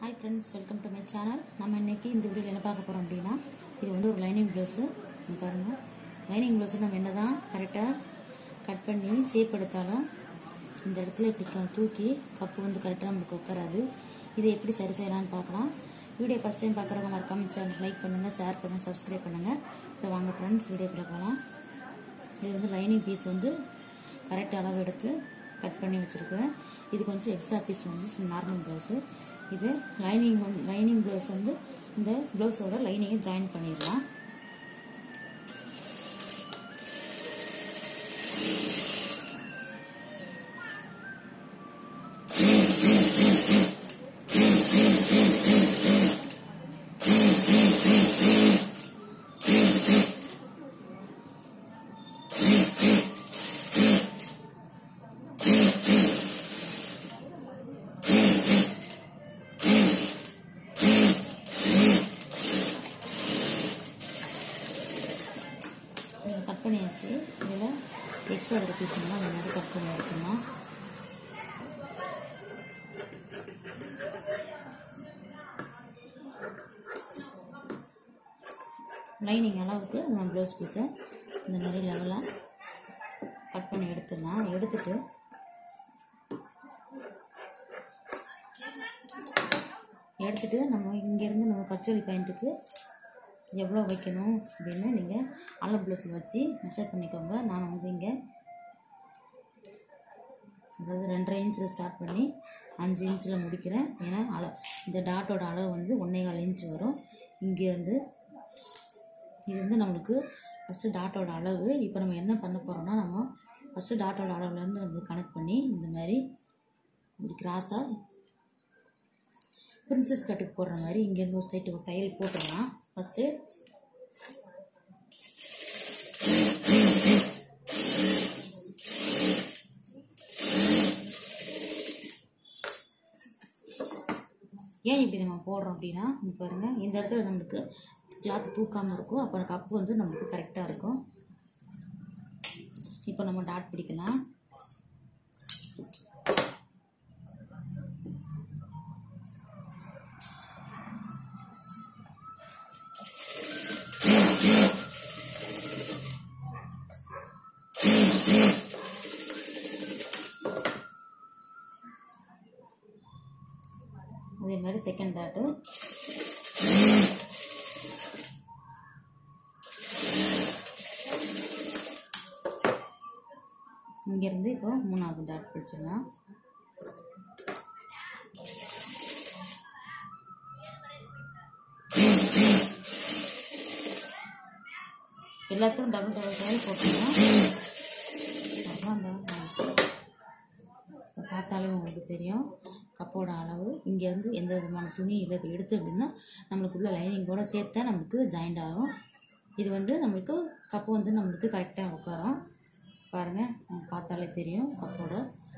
Hi friends welcome to my channel நம்ம இன்னைக்கு இந்த வீடியோவில் என்ன பார்க்க போகிறோம் அப்படின்னா இது வந்து ஒரு லைனிங் ப்ளவுஸு பாருங்கள் லைனிங் ப்ளவுஸு நம்ம என்ன தான் கரெக்டாக கட் பண்ணி ஷேப் எடுத்தாலும் இந்த இடத்துல இப்படி க- தூக்கி கப்பு வந்து கரெக்டாக நமக்கு உட்காராது இதை எப்படி சரி செய்யலாம்னு பார்க்கலாம் வீடியோ ஃபஸ்ட் டைம் பார்க்குறவங்க மறக்காம சேனல் லைக் பண்ணுங்கள் ஷேர் பண்ணுங்கள் சப்ஸ்கிரைப் பண்ணுங்கள் இப்போ வாங்க ஃப்ரெண்ட்ஸ் வீடியோக்குள்ள போகலாம் இது வந்து லைனிங் பீஸ் வந்து கரெக்ட் அளவு எடுத்து கட் பண்ணி வச்சுருக்கேன் இது கொஞ்சம் எக்ஸ்ட்ரா பீஸ் வந்து நார்மல் ப்ளவுஸு இது லைனிங் வந்து லைனிங் ப்ளவுஸ் வந்து இந்த ப்ளவுஸோட லைனிங்கை ஜாயின் பண்ணிடலாம் இதை கட் பண்ணியாச்சு இதில் எக்ஸ்ட்ரா இருக்கிற பீஸ்லாம் அந்த மாதிரி கட் பண்ணி எடுக்கணும் லைனிங் அளவுக்கு நம்ம ப்ளவுஸ் பீஸை இந்த மாதிரி லெவலாக கட் பண்ணி எடுத்துடலாம் எடுத்துட்டு எடுத்துட்டு நம்ம இங்கேருந்து நம்ம கச்சோரி பாயிண்ட்டுக்கு எவ்வளோ வைக்கணும் அப்படின்னு நீங்கள் அளவு ப்ளவுஸில் வச்சு மெஷர் பண்ணிக்கோங்க நான் வந்து இங்கே அதாவது ரெண்டரை இன்ச்சில் ஸ்டார்ட் பண்ணி அஞ்சு இன்ச்சில் முடிக்கிறேன் ஏன்னா அள இந்த டாட்டோட அளவு வந்து ஒன்றே கால் இன்ச் வரும் இங்கேருந்து இது வந்து நம்மளுக்கு ஃபஸ்ட்டு டாட்டோட அளவு இப்போ நம்ம என்ன பண்ண போகிறோம்னா நம்ம ஃபஸ்ட்டு டாட்டோட அளவுலேருந்து நம்ம கனெக்ட் பண்ணி இந்த மாதிரி இப்படி கிராஸாக பிரின்சஸ் கட்டுக்கு போடுற மாதிரி இங்கேருந்து ஒரு ஸ்ட்ரைட் ஒரு தையல் போட்டுடலாம் ஃபஸ்ட்டு ஏன் இப்படி நம்ம போடுறோம் அப்படின்னா இங்க பாருங்க இந்த இடத்துல நம்மளுக்கு கிளாத் தூக்காமல் இருக்கும் அப்போ கப்பு வந்து நம்மளுக்கு கரெக்டாக இருக்கும் இப்போ நம்ம டாட் பிடிக்கலாம் அதே மாதிரி செகண்ட் டாட்டு இங்கேருந்து இப்போ மூணாவது டாட் பிடிச்சிடலாம் எல்லாத்துக்கும் டபுள் டபுள் டைல் போட்டுக்கலாம் அப்புறம் அந்த இப்போ பார்த்தாலே உங்களுக்கு தெரியும் கப்போட அளவு இங்கேருந்து எந்த விதமான துணி இல்லை இப்போ எடுத்து அப்படின்னா நம்மளுக்குள்ள லைனிங்கோட சேர்த்தா நம்மளுக்கு ஜாயிண்ட் ஆகும் இது வந்து நம்மளுக்கு கப்பு வந்து நம்மளுக்கு கரெக்டாக உட்காரும் பாருங்கள் உங்களுக்கு பார்த்தாலே தெரியும் கப்போட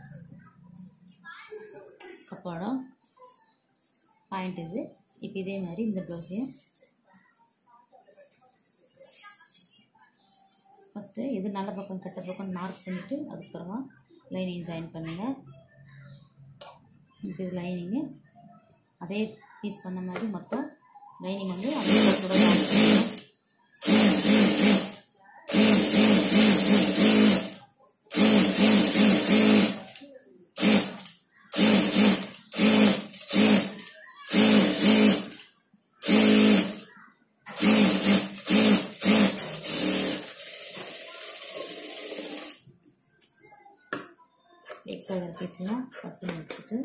கப்போட பாயிண்ட் இது இப்போ இதே மாதிரி இந்த ப்ளவுஸையும் ஃபஸ்ட்டு இது நல்ல பக்கம் கெட்ட பக்கம் மார்க் பண்ணிவிட்டு அதுக்கப்புறமா லைனிங் ஜாயின் பண்ணுங்கள் இப்போ இது லைனிங்கு அதே பீஸ் பண்ண மாதிரி மொத்தம் லைனிங் வந்து அதே கூட join பண்ணணும். எக்ஸ்ட்ரா இருக்கிற பீஸ்லாம் கட் பண்ணி எடுத்துட்டு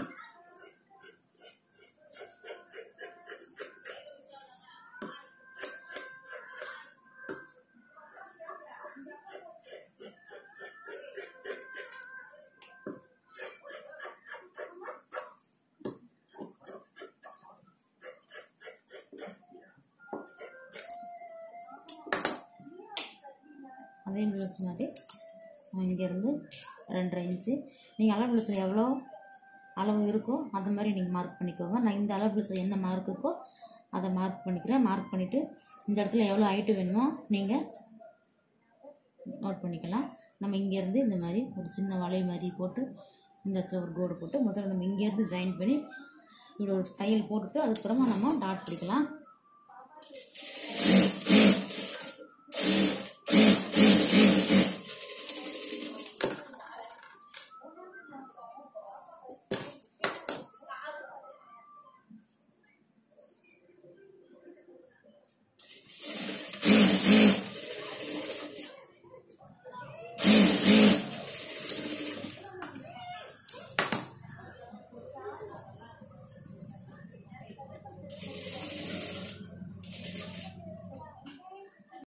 அதே ப்ளவுஸ் மாதிரி இங்கேருந்து ரெண்டரை இன்ச்சு நீங்கள் அளவு ப்ளவுஸில் எவ்வளோ அளவு இருக்கோ அந்த மாதிரி நீங்கள் மார்க் பண்ணிக்கோங்க நான் இந்த அளவு ப்ளவுஸில் என்ன மார்க் இருக்கோ அதை மார்க் பண்ணிக்கிறேன் மார்க் பண்ணிவிட்டு இந்த இடத்துல எவ்வளோ ஹைட்டு வேணுமோ நீங்கள் நோட் பண்ணிக்கலாம் நம்ம இங்கேருந்து இந்த மாதிரி ஒரு சின்ன வளைவு மாதிரி போட்டு இந்த இடத்துல ஒரு கோடு போட்டு முதல்ல நம்ம இங்கேருந்து ஜாயின் பண்ணி இப்படி ஒரு தையல் போட்டுட்டு அதுக்கப்புறமா நம்ம டாட் பிடிக்கலாம்